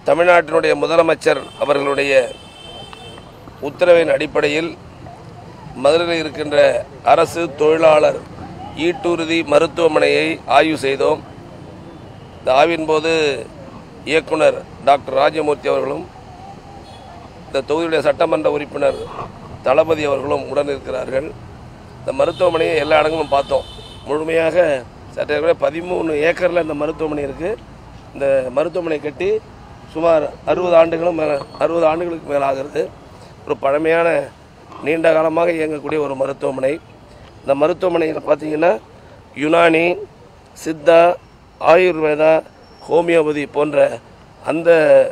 தமிழ்நாட்டினுடைய முதலமைச்சர் அவர்களுடைய உத்தரவின் அடிப்படையில் மதுரையில் இருக்கின்ற அரசு தொழிலாளர் ஈட்டுறுதி மருத்துவமனையை ஆய்வு செய்தோம் இந்த ஆய்வின் போது இயக்குனர் டாக்டர் ராஜமூர்த்தி அவர்களும் இந்த தொகுதியுடைய சட்டமன்ற உறுப்பினர் தளபதி அவர்களும் உடன் இருக்கிறார்கள் இந்த மருத்துவமனையை எல்லா இடங்களும் பார்த்தோம் முழுமையாக சட்ட பதிமூணு ஏக்கரில் இந்த மருத்துவமனை இருக்குது இந்த மருத்துவமனை கட்டி சுமார் அறுபது ஆண்டுகளும் மேலே அறுபது ஆண்டுகளுக்கு மேலே ஆகிறது ஒரு பழமையான நீண்ட காலமாக இயங்கக்கூடிய ஒரு மருத்துவமனை இந்த மருத்துவமனையில் பார்த்தீங்கன்னா யுனானி சித்தா ஆயுர்வேதா ஹோமியோபதி போன்ற அந்த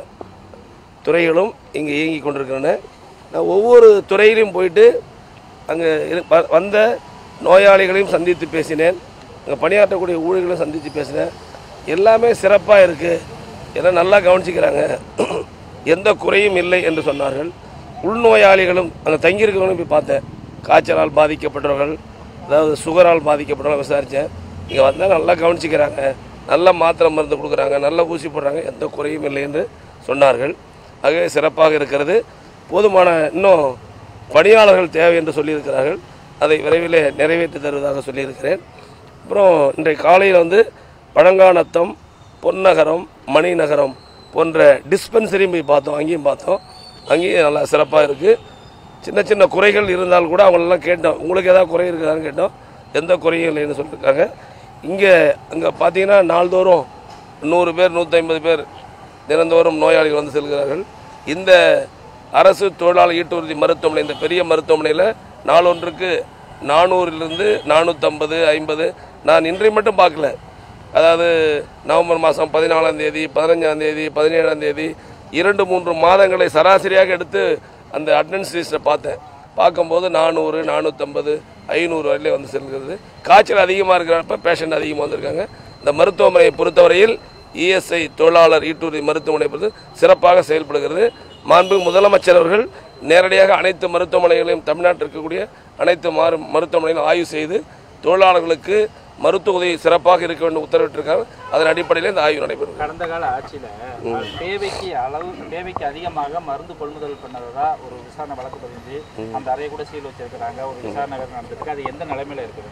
துறைகளும் இங்கே இயங்கி கொண்டிருக்கின்றன நான் ஒவ்வொரு துறையிலையும் போயிட்டு அங்கே இரு- வ- வந்த நோயாளிகளையும் சந்தித்து பேசினேன் அங்கே பணியாற்றக்கூடிய ஊழியர்களையும் சந்தித்து பேசினேன் எல்லாமே சிறப்பாக இருக்குது எல்லாம் நல்லா கவனிச்சிக்கிறாங்க எந்த குறையும் இல்லை என்று சொன்னார்கள் உள்நோயாளிகளும் அங்கே தங்கியிருக்கிறவங்களும் போய் பார்த்தேன் காய்ச்சலால் பாதிக்கப்பட்டவர்கள் அதாவது சுகரால் பாதிக்கப்பட்டவர்கள் விசாரித்தேன் இங்கே வந்தால் நல்லா கவனிச்சிக்கிறாங்க நல்ல மாத்திரை மருந்து கொடுக்குறாங்க நல்ல ஊசி போடுறாங்க எந்த குறையும் இல்லை என்று சொன்னார்கள் ஆகவே சிறப்பாக இருக்கிறது போதுமான இன்னும் பணியாளர்கள் தேவை என்று சொல்லியிருக்கிறார்கள் அதை விரைவில் நிறைவேற்றி தருவதாக சொல்லியிருக்கிறேன் அப்புறம் இன்றைய காலையில் வந்து பழங்கானத்தம் பொன்னகரம் மணிநகரம் போன்ற டிஸ்பென்சரியும் போய் பார்த்தோம் அங்கேயும் பார்த்தோம் அங்கேயும் நல்லா சிறப்பாக இருக்குது சின்ன சின்ன குறைகள் இருந்தால் கூட அவங்களெல்லாம் கேட்டோம் உங்களுக்கு ஏதாவது குறை இருக்குதான்னு கேட்டோம் எந்த குறையும் இல்லைன்னு சொல்லியிருக்காங்க இங்கே அங்கே பார்த்தீங்கன்னா நாள்தோறும் நூறு பேர் நூற்றி ஐம்பது பேர் தினந்தோறும் நோயாளிகள் வந்து செல்கிறார்கள் இந்த அரசு தொழிலாளர் ஈட்டுறுதி மருத்துவமனை இந்த பெரிய மருத்துவமனையில் நாளொன்றுக்கு நானூறிலிருந்து நானூற்றம்பது ஐம்பது நான் இன்றை மட்டும் பார்க்கல அதாவது நவம்பர் மாதம் பதினாலாம் தேதி பதினஞ்சாம் தேதி பதினேழாம் தேதி இரண்டு மூன்று மாதங்களை சராசரியாக எடுத்து அந்த அட்டண்டன்ஸ் லிஸ்ட்டை பார்த்தேன் பார்க்கும்போது நானூறு நானூற்றம்பது ஐநூறு வரையிலே வந்து செல்கிறது காய்ச்சல் அதிகமாக இருக்கிறப்ப பேஷண்ட் அதிகமாக வந்திருக்காங்க இந்த மருத்துவமனையை பொறுத்தவரையில் இஎஸ்ஐ தொழிலாளர் ஈட்டூரி மருத்துவமனை பொறுத்து சிறப்பாக செயல்படுகிறது மாண்பு முதலமைச்சர் அவர்கள் நேரடியாக அனைத்து மருத்துவமனைகளையும் தமிழ்நாட்டில் இருக்கக்கூடிய அனைத்து மாறு மருத்துவமனைகளையும் ஆய்வு செய்து தொழிலாளர்களுக்கு மருத்துவ உதவி சிறப்பாக இருக்க வேண்டும் உத்தரவிட்டிருக்காங்க அதன் அடிப்படையில் இந்த ஆய்வு நடைபெறும் கடந்த கால ஆட்சியில தேவைக்கு அளவு தேவைக்கு அதிகமாக மருந்து கொள்முதல் பண்ணதா ஒரு விசாரணை வழக்கு பதிஞ்சு அந்த அறையை கூட சீல் வச்சிருக்கிறாங்க ஒரு விசாரணை வேற நடந்திருக்கு அது எந்த நிலைமையில இருக்குது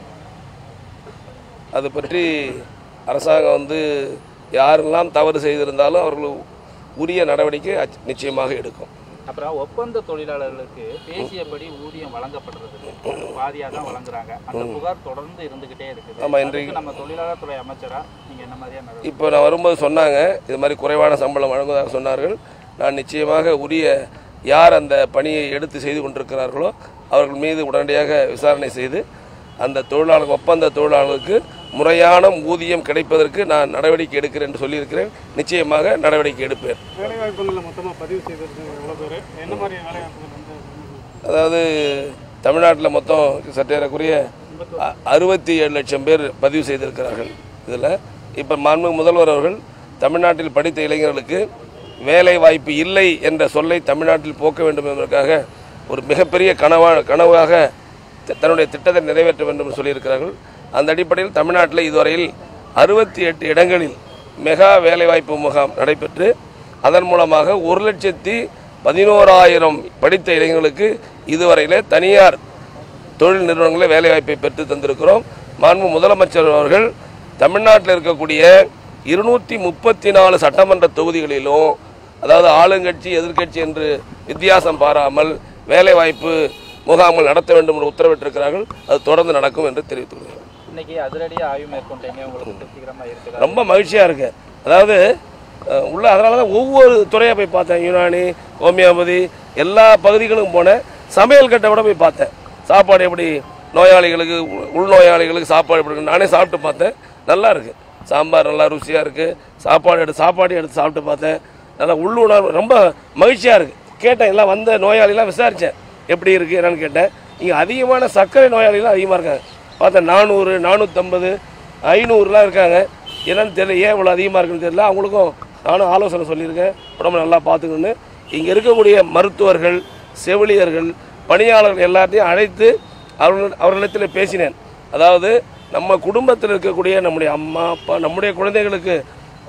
அது பற்றி அரசாங்கம் வந்து யாரெல்லாம் தவறு செய்திருந்தாலும் அவர்கள் உரிய நடவடிக்கை அச்- நிச்சயமாக எடுக்கும் அப்புறம் ஒப்பந்த தொழிலாளர்களுக்கு பேசியபடி ஊதியம் வழங்கப்படுறது பாதியா தான் வழங்குறாங்க அந்த புகார் தொடர்ந்து இருந்துகிட்டே இருக்குது ஆமா, இன்றைக்கு- அதுக்கு நம்ம தொழிலாளர் துறை அமைச்சரா நீங்க என்ன மாதிரியா நடவடிக்கை இப்போ நான் வரும்போது சொன்னாங்க இது மாதிரி குறைவான சம்பளம் வழங்குவதாக சொன்னார்கள் நான் நிச்சயமாக உரிய யார் அந்த பணியை எடுத்து செய்து கொண்டிருக்கிறார்களோ அவர்கள் மீது உடனடியாக விசாரணை செய்து அந்த தொழிலாளர் ஒப்பந்த தொழிலாளர்களுக்கு முறையான ஊதியம் கிடைப்பதற்கு நான் நடவடிக்கை எடுக்கிறேன் என்று சொல்லியிருக்கிறேன் நிச்சயமாக நடவடிக்கை எடுப்பேன் வேலைவாய்ப்புகளில் மொத்தமாக பதிவு செய்திருக்காங்க எவ்வளோ பேர் என்ன மாதிரி வேலைவாய்ப்புகள் வந்து அதாவது தமிழ்நாட்டில் மொத்தம் சற்றேறக்குரிய அ- அறுபத்தி ஏழு லட்சம் பேர் பதிவு செய்திருக்கிறார்கள் இதில் இப்போ மாண்பு முதல்வர் அவர்கள் தமிழ்நாட்டில் படித்த இளைஞர்களுக்கு வேலை வாய்ப்பு இல்லை என்ற சொல்லை தமிழ்நாட்டில் போக்க வேண்டும் என்பதற்காக ஒரு மிகப்பெரிய கனவா கனவாக த- தன்னுடைய திட்டத்தை நிறைவேற்ற வேண்டும் என்று சொல்லியிருக்கிறார்கள் அந்த அடிப்படையில் தமிழ்நாட்டில் இதுவரையில் அறுபத்தி எட்டு இடங்களில் மெகா வேலைவாய்ப்பு முகாம் நடைபெற்று அதன் மூலமாக ஒரு லட்சத்தி பதினோராயிரம் படித்த இளைஞர்களுக்கு இதுவரையிலே தனியார் தொழில் நிறுவனங்களில் வேலைவாய்ப்பை பெற்று தந்திருக்கிறோம் மாண்பு முதலமைச்சர் அவர்கள் தமிழ்நாட்டில் இருக்கக்கூடிய இருநூற்றி முப்பத்தி நாலு சட்டமன்ற தொகுதிகளிலும் அதாவது ஆளுங்கட்சி எதிர்க்கட்சி என்று வித்தியாசம் பாராமல் வேலைவாய்ப்பு முகாம்கள் நடத்த வேண்டும் என்று உத்தரவிட்டிருக்கிறார்கள் அது தொடர்ந்து நடக்கும் என்று தெரிவித்துக் கொள்கிறேன் இன்னைக்கு அதிரடியா ஆய்வு மேற்கொண்டீங்க உங்களுக்கு திருப்திகரமா இருக்குதா ரொம்ப மகிழ்ச்சியாக இருக்கு அதாவது அஹ், உள்ள அதனால தான் ஒவ்வொரு துறையை போய் பார்த்தேன் யுனானி ஹோமியோபதி எல்லா பகுதிகளுக்கும் போனேன் சமையல் கட்டை விட போய் பார்த்தேன் சாப்பாடு எப்படி நோயாளிகளுக்கு உள்- உள்நோயாளிகளுக்கு சாப்பாடு எப்படி இருக்கு நானே சாப்பிட்டு பார்த்தேன் நல்லா இருக்கு சாம்பார் நல்லா ருசியாக இருக்கு சாப்பாடு எடுத்து சாப்பாடு எடுத்து சாப்பிட்டு பார்த்தேன் நல்லா உள்ளுணர்வு ரொம்ப மகிழ்ச்சியாக இருக்கு கேட்டேன் எல்லாம் வந்த நோயாளிலாம் விசாரித்தேன் எப்படி இருக்கு என்னன்னு கேட்டேன் இங்கே அதிகமான சர்க்கரை நோயாளிகள் அதிகமாக இருக்காங்க பார்த்தேன் நானூறு நானூற்றம்பது ஐநூறுலாம் இருக்காங்க என்னன்னு தெரியல ஏன் இவ்வளோ அதிகமாக இருக்குன்னு தெரியல அவங்களுக்கும் நானும் ஆலோசனை சொல்லியிருக்கேன் உடம்பு நல்லா பார்த்துக்கணுன்னு இங்கே இருக்கக்கூடிய மருத்துவர்கள் செவிலியர்கள் பணியாளர்கள் எல்லாத்தையும் அழைத்து அவர்கள் அவர்களிடத்தில் பேசினேன் அதாவது நம்ம குடும்பத்தில் இருக்கக்கூடிய நம்முடைய அம்மா அப்பா நம்முடைய குழந்தைகளுக்கு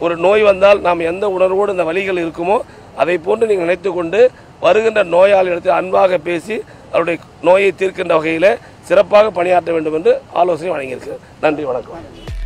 ஒரு நோய் வந்தால் நாம் எந்த உணர்வோடு இந்த வலிகள் இருக்குமோ அதை போன்று நீங்கள் நினைத்துக்கொண்டு வருகின்ற நோயாளிகளிடத்தில் அன்பாக பேசி அவருடைய நோயை தீர்க்கின்ற வகையில் சிறப்பாக பணியாற்ற வேண்டும் என்று ஆலோசனை வழங்கியிருக்கிறது நன்றி வணக்கம்